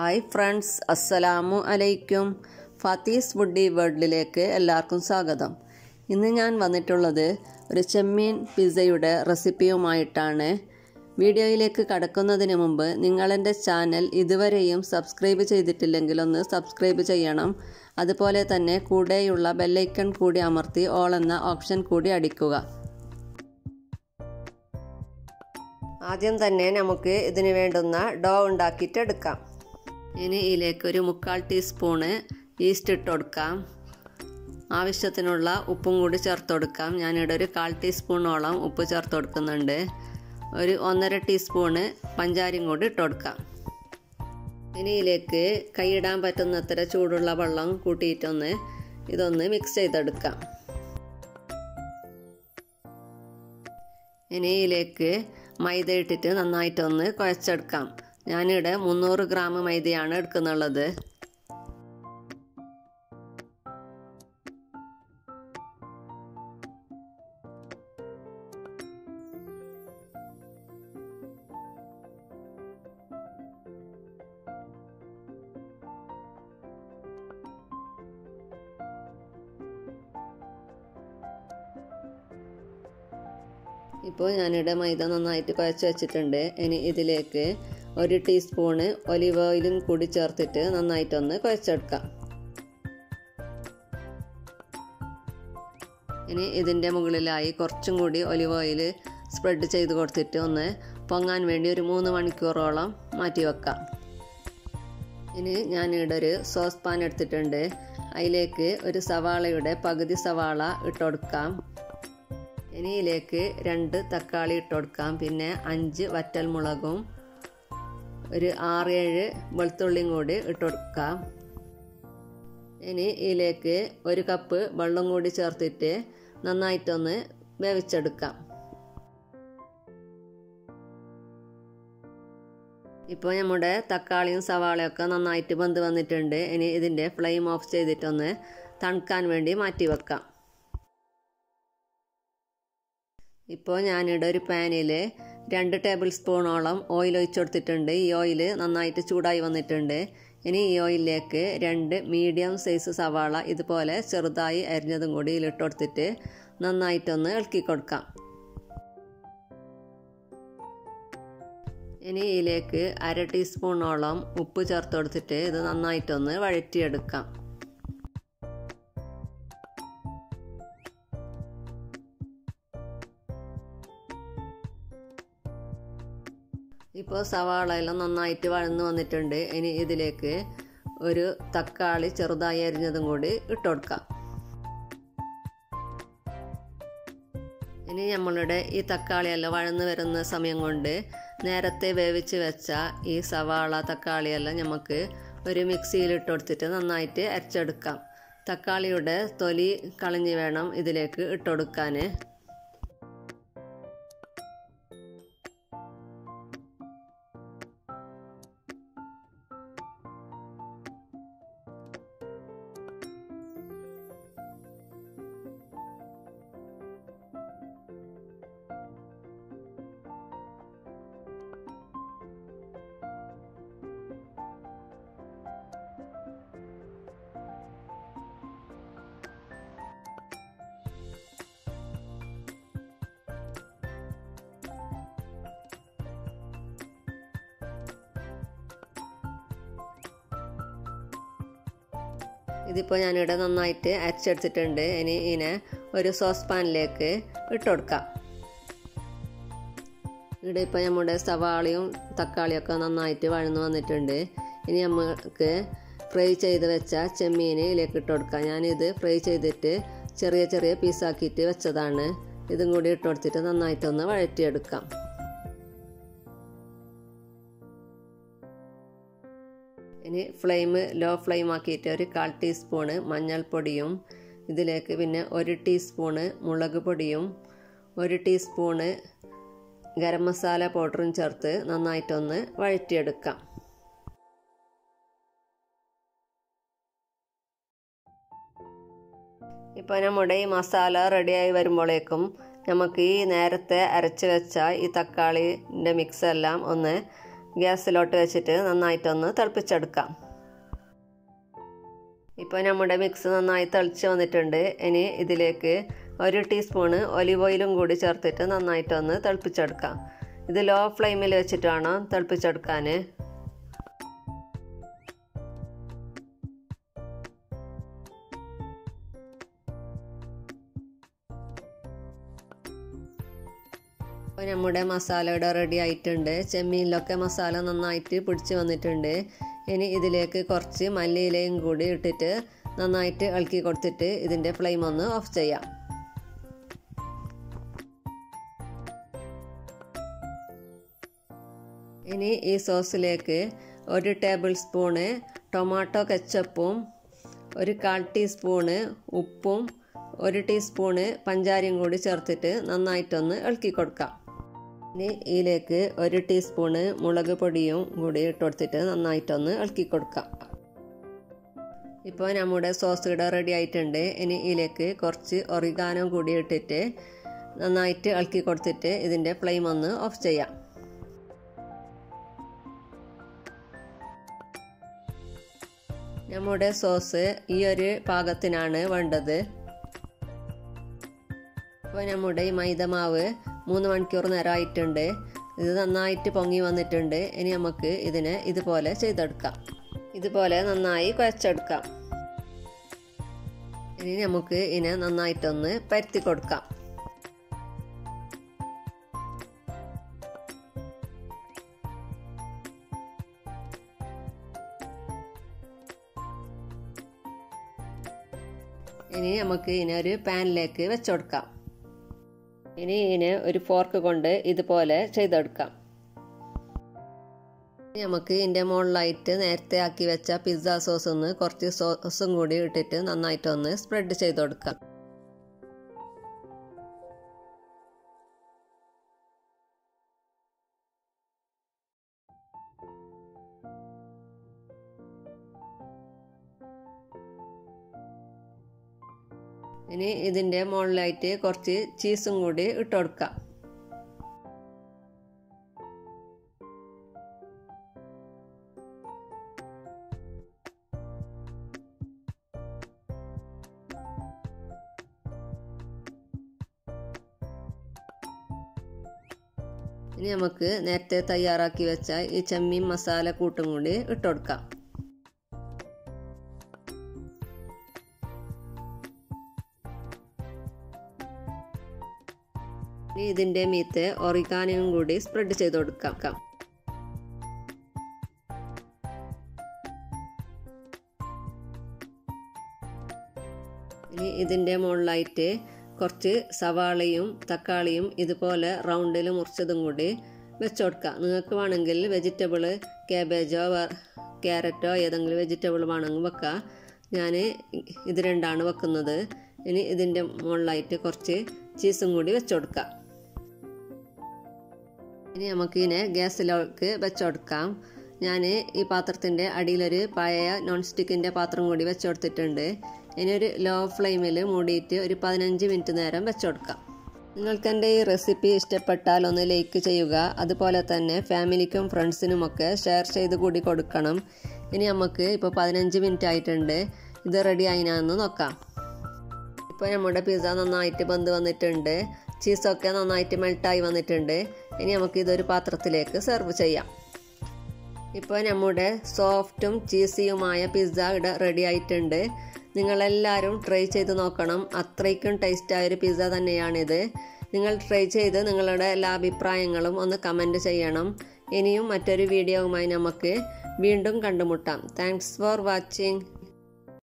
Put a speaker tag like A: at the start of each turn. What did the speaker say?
A: hi friends അസ്സലാമു അലൈക്കും Fathi's woody വേൾഡിലേക്ക് എല്ലാവർക്കും സ്വാഗതം ഇന്ന് ഞാൻ വന്നിട്ടുള്ളത് ഒരു ചെമ്മീൻ പിസയുടെ റെസിപ്പിയുമായിട്ടാണ് വീഡിയോയിലേക്ക് കടക്കുന്നതിന് മുമ്പ് നിങ്ങളെൻ്റെ ചാനൽ ഇതുവരെയും സബ്സ്ക്രൈബ് ചെയ്തിട്ടില്ലെങ്കിൽ ഒന്ന് സബ്സ്ക്രൈബ് ചെയ്യണം അതുപോലെ തന്നെ കൂടെയുള്ള ബെല്ലൈക്കൺ കൂടി അമർത്തി ഓൾ എന്ന ഓപ്ഷൻ കൂടി അടിക്കുക ആദ്യം തന്നെ നമുക്ക് ഇതിന് വേണ്ടുന്ന ഡോ ഉണ്ടാക്കിയിട്ട് എടുക്കാം ഇനി ഇതിലേക്ക് ഒരു മുക്കാൽ ടീസ്പൂണ് ഈസ്റ്റ് ഇട്ട് കൊടുക്കാം ആവശ്യത്തിനുള്ള ഉപ്പും കൂടി ചേർത്ത് കൊടുക്കാം ഞാനിവിടെ ഒരു കാൽ ടീസ്പൂണോളം ഉപ്പ് ചേർത്ത് കൊടുക്കുന്നുണ്ട് ഒരു ഒന്നര ടീസ്പൂണ് പഞ്ചാരയും കൂടി ഇട്ട് കൊടുക്കാം ഇനി ഇതിലേക്ക് കൈയിടാൻ പറ്റുന്നത്ര ചൂടുള്ള വെള്ളം കൂട്ടിയിട്ടൊന്ന് ഇതൊന്ന് മിക്സ് ചെയ്തെടുക്കാം ഇനി ഇതിലേക്ക് മൈദ ഇട്ടിട്ട് നന്നായിട്ടൊന്ന് കുഴച്ചെടുക്കാം ഞാനിവിടെ മുന്നൂറ് ഗ്രാം മൈദയാണ് എടുക്കുന്നുള്ളത് ഇപ്പോൾ ഞാനിവിടെ മൈദ നന്നായിട്ട് കുഴച്ച് വെച്ചിട്ടുണ്ട് ഇനി ഇതിലേക്ക് ഒരു ടീസ്പൂണ് ഒലിവ് ഓയിലും കൂടി ചേർത്തിട്ട് നന്നായിട്ടൊന്ന് കുഴച്ചെടുക്കാം ഇനി ഇതിൻ്റെ മുകളിലായി കുറച്ചും കൂടി ഒലിവ് ഓയിൽ സ്പ്രെഡ് ചെയ്ത് കൊടുത്തിട്ട് ഒന്ന് പൊങ്ങാൻ വേണ്ടി ഒരു മൂന്ന് മണിക്കൂറോളം മാറ്റി വെക്കാം ഇനി ഞാനിവിടെ ഒരു സോസ് പാൻ എടുത്തിട്ടുണ്ട് അതിലേക്ക് ഒരു സവാളയുടെ പകുതി സവാള ഇട്ട് കൊടുക്കാം ഇനി ഇതിലേക്ക് രണ്ട് തക്കാളി ഇട്ട് കൊടുക്കാം പിന്നെ അഞ്ച് വറ്റൽമുളകും ഒരു ആറ് ഏഴ് വെളുത്തുള്ളിയും കൂടി ഇട്ട് കൊടുക്കാം ഇനി ഇതിലേക്ക് ഒരു കപ്പ് വെള്ളം കൂടി ചേർത്തിട്ട് നന്നായിട്ടൊന്ന് വേവിച്ചെടുക്കാം ഇപ്പോൾ നമ്മുടെ തക്കാളിയും സവാളയൊക്കെ നന്നായിട്ട് വെന്ത് വന്നിട്ടുണ്ട് ഇനി ഇതിൻ്റെ ഫ്ലെയിം ഓഫ് ചെയ്തിട്ടൊന്ന് തണുക്കാൻ വേണ്ടി മാറ്റി വെക്കാം ഇപ്പോൾ ഞാനിവിടെ ഒരു പാനിൽ രണ്ട് ടേബിൾ സ്പൂണോളം ഓയിൽ ഒഴിച്ചു കൊടുത്തിട്ടുണ്ട് ഈ ഓയിൽ നന്നായിട്ട് ചൂടായി വന്നിട്ടുണ്ട് ഇനി ഈ ഓയിലിലേക്ക് രണ്ട് മീഡിയം സൈസ് സവാള ഇതുപോലെ ചെറുതായി അരിഞ്ഞതും കൂടി ഇതിലിട്ട് കൊടുത്തിട്ട് നന്നായിട്ടൊന്ന് ഇളക്കി കൊടുക്കാം ഇനി ഇതിലേക്ക് അര ടീസ്പൂണോളം ഉപ്പ് ചേർത്ത് കൊടുത്തിട്ട് ഇത് നന്നായിട്ടൊന്ന് വഴറ്റിയെടുക്കാം ഇപ്പോൾ സവാള എല്ലാം നന്നായിട്ട് വഴന്നു വന്നിട്ടുണ്ട് ഇനി ഇതിലേക്ക് ഒരു തക്കാളി ചെറുതായി അരിഞ്ഞതും കൂടി ഇട്ട് കൊടുക്കാം ഇനി നമ്മളുടെ ഈ തക്കാളിയെല്ലാം വഴന്നു വരുന്ന സമയം കൊണ്ട് നേരത്തെ വേവിച്ച് വെച്ച ഈ സവാള തക്കാളിയെല്ലാം നമുക്ക് ഒരു മിക്സിയിൽ ഇട്ട് കൊടുത്തിട്ട് നന്നായിട്ട് അരച്ചെടുക്കാം തക്കാളിയുടെ തൊലി കളഞ്ഞ് വേണം ഇതിലേക്ക് ഇട്ടുകൊടുക്കാൻ ഇതിപ്പോൾ ഞാനിവിടെ നന്നായിട്ട് അരച്ചെടുത്തിട്ടുണ്ട് ഇനി ഇതിനെ ഒരു സോസ് പാനിലേക്ക് ഇട്ട് കൊടുക്കാം ഇവിടെ ഇപ്പോൾ നമ്മുടെ സവാളയും തക്കാളിയൊക്കെ നന്നായിട്ട് വഴന്നു വന്നിട്ടുണ്ട് ഇനി നമുക്ക് ഫ്രൈ ചെയ്ത് വെച്ച ചെമ്മീൻ ഇതിലേക്ക് ഇട്ട് കൊടുക്കാം ഞാനിത് ഫ്രൈ ചെയ്തിട്ട് ചെറിയ ചെറിയ പീസാക്കിയിട്ട് വെച്ചതാണ് ഇതും കൂടി ഇട്ട് കൊടുത്തിട്ട് നന്നായിട്ടൊന്ന് വഴറ്റിയെടുക്കാം ഇനി ഫ്ലെയിം ലോ ഫ്ലെയിം ആക്കിയിട്ട് ഒരു കാൽ ടീസ്പൂണ് മഞ്ഞൾപ്പൊടിയും ഇതിലേക്ക് പിന്നെ ഒരു ടീസ്പൂണ് മുളക് പൊടിയും ഒരു ടീസ്പൂണ് ഗരം മസാല പൗഡറും ചേർത്ത് നന്നായിട്ടൊന്ന് വഴറ്റിയെടുക്കാം ഇപ്പോൾ നമ്മുടെ ഈ മസാല റെഡിയായി വരുമ്പോഴേക്കും നമുക്ക് ഈ നേരത്തെ അരച്ച് വെച്ച ഈ തക്കാളിൻ്റെ മിക്സ് എല്ലാം ഒന്ന് ഗ്യാസിലോട്ട് വെച്ചിട്ട് നന്നായിട്ടൊന്ന് തിളപ്പിച്ചെടുക്കാം ഇപ്പോൾ നമ്മുടെ മിക്സ് നന്നായി തിളച്ച് വന്നിട്ടുണ്ട് ഇനി ഇതിലേക്ക് ഒരു ടീസ്പൂണ് ഒലിവ് ഓയിലും കൂടി ചേർത്തിട്ട് നന്നായിട്ടൊന്ന് തിളപ്പിച്ചെടുക്കാം ഇത് ലോ ഫ്ലെയിമിൽ വെച്ചിട്ട് വേണം തിളപ്പിച്ചെടുക്കാൻ അപ്പോൾ നമ്മുടെ മസാല ഇവിടെ റെഡി ആയിട്ടുണ്ട് ചെമ്മീനിലൊക്കെ മസാല നന്നായിട്ട് പിടിച്ച് വന്നിട്ടുണ്ട് ഇനി ഇതിലേക്ക് കുറച്ച് മല്ലിയിലയും കൂടി ഇട്ടിട്ട് നന്നായിട്ട് ഇളക്കി കൊടുത്തിട്ട് ഇതിൻ്റെ ഫ്ലെയിം ഒന്ന് ഓഫ് ചെയ്യാം ഇനി ഈ സോസിലേക്ക് ഒരു ടേബിൾ സ്പൂണ് ടൊമാറ്റോ കെച്ചപ്പും ഒരു കാൽ ടീസ്പൂണ് ഉപ്പും ഒരു ടീസ്പൂണ് പഞ്ചാരയും കൂടി ചേർത്തിട്ട് നന്നായിട്ടൊന്ന് ഇളക്കി കൊടുക്കാം ഇനി ഇതിലേക്ക് ഒരു ടീസ്പൂണ് മുളക് പൊടിയും കൂടി ഇട്ട് കൊടുത്തിട്ട് നന്നായിട്ടൊന്ന് ഇളക്കി കൊടുക്കാം ഇപ്പോൾ നമ്മുടെ സോസ് ഇവിടെ റെഡി ആയിട്ടുണ്ട് ഇനി ഇതിലേക്ക് കുറച്ച് ഒറിഗാനോ കൂടി ഇട്ടിട്ട് നന്നായിട്ട് ഇളക്കി കൊടുത്തിട്ട് ഇതിൻ്റെ ഫ്ലെയിം ഒന്ന് ഓഫ് ചെയ്യാം നമ്മുടെ സോസ് ഈ ഒരു പാകത്തിനാണ് വേണ്ടത് അപ്പോൾ നമ്മുടെ ഈ മൈദമാവ് മൂന്ന് മണിക്കൂർ നേരം ആയിട്ടുണ്ട് ഇത് നന്നായിട്ട് പൊങ്ങി വന്നിട്ടുണ്ട് ഇനി നമുക്ക് ഇതിനെ ഇതുപോലെ ചെയ്തെടുക്കാം ഇതുപോലെ നന്നായി കുഴച്ചെടുക്കാം ഇനി നമുക്ക് ഇതിനെ നന്നായിട്ടൊന്ന് പരത്തി കൊടുക്കാം ഇനി നമുക്ക് ഇതിനെ ഒരു പാനിലേക്ക് വെച്ചുകൊടുക്കാം ഇനി ഇതിന് ഒരു ഫോർക്ക് കൊണ്ട് ഇതുപോലെ ചെയ്തെടുക്കാം നമുക്ക് ഇതിൻ്റെ മുകളിലായിട്ട് നേരത്തെ ആക്കി വെച്ച പിസ്സ സോസ് ഒന്ന് കുറച്ച് സോസും കൂടി ഇട്ടിട്ട് നന്നായിട്ടൊന്ന് സ്പ്രെഡ് ചെയ്ത് കൊടുക്കാം ഇനി ഇതിൻ്റെ മുകളിലായിട്ട് കുറച്ച് ചീസും കൂടി ഇട്ട് കൊടുക്കാം ഇനി നമുക്ക് നേരത്തെ തയ്യാറാക്കി വെച്ച ഈ ചെമ്മീൻ മസാല കൂട്ടും കൂടി ഇട്ട് കൊടുക്കാം ഇനി ഇതിൻ്റെ മീത്ത് ഒറിഗാനയും കൂടി സ്പ്രെഡ് ചെയ്ത് കൊടുക്കാം ഇനി ഇതിൻ്റെ മുകളിലായിട്ട് കുറച്ച് സവാളയും തക്കാളിയും ഇതുപോലെ റൗണ്ടിൽ മുറിച്ചതും കൂടി വെച്ച് കൊടുക്കുക നിങ്ങൾക്ക് വേണമെങ്കിൽ വെജിറ്റബിൾ ക്യാബേജോ ക്യാരറ്റോ ഏതെങ്കിലും വെജിറ്റബിൾ വേണമെങ്കിൽ വെക്കുക ഞാൻ ഇത് രണ്ടാണ് വെക്കുന്നത് ഇനി ഇതിൻ്റെ മുകളിലായിട്ട് കുറച്ച് ചീസും കൂടി വെച്ച് കൊടുക്കാം ഇനി നമുക്കിതിനെ ഗ്യാസിലേക്ക് വെച്ച് കൊടുക്കാം ഞാൻ ഈ പാത്രത്തിൻ്റെ അടിയിലൊരു പഴയ നോൺ സ്റ്റിക്കിൻ്റെ പാത്രം കൂടി വെച്ച് കൊടുത്തിട്ടുണ്ട് ഇനി ഒരു ലോ ഫ്ലെയിമിൽ മൂടിയിട്ട് ഒരു പതിനഞ്ച് മിനിറ്റ് നേരം വെച്ച് കൊടുക്കാം നിങ്ങൾക്ക് എൻ്റെ ഈ റെസിപ്പി ഇഷ്ടപ്പെട്ടാൽ ഒന്ന് ലൈക്ക് ചെയ്യുക അതുപോലെ തന്നെ ഫാമിലിക്കും ഫ്രണ്ട്സിനുമൊക്കെ ഷെയർ ചെയ്ത് കൂടി കൊടുക്കണം ഇനി നമുക്ക് ഇപ്പോൾ പതിനഞ്ച് മിനിറ്റ് ആയിട്ടുണ്ട് ഇത് റെഡി ആയിനാന്ന് നോക്കാം ഇപ്പോൾ നമ്മുടെ പിസ്സ നന്നായിട്ട് ബന്ധ് വന്നിട്ടുണ്ട് ചീസൊക്കെ നന്നായിട്ട് മെൽട്ടായി വന്നിട്ടുണ്ട് ഇനി നമുക്ക് ഇതൊരു പാത്രത്തിലേക്ക് സെർവ് ചെയ്യാം ഇപ്പോൾ നമ്മുടെ സോഫ്റ്റും ചീസിയുമായ പിസ്സ ഇവിടെ റെഡി ആയിട്ടുണ്ട് നിങ്ങളെല്ലാവരും ട്രൈ ചെയ്ത് നോക്കണം അത്രയ്ക്കും ടേസ്റ്റായ ഒരു പിസ്സ തന്നെയാണിത് നിങ്ങൾ ട്രൈ ചെയ്ത് നിങ്ങളുടെ എല്ലാ അഭിപ്രായങ്ങളും ഒന്ന് കമൻറ്റ് ചെയ്യണം ഇനിയും മറ്റൊരു വീഡിയോവുമായി നമുക്ക് വീണ്ടും കണ്ടുമുട്ടാം താങ്ക്സ് ഫോർ വാച്ചിങ്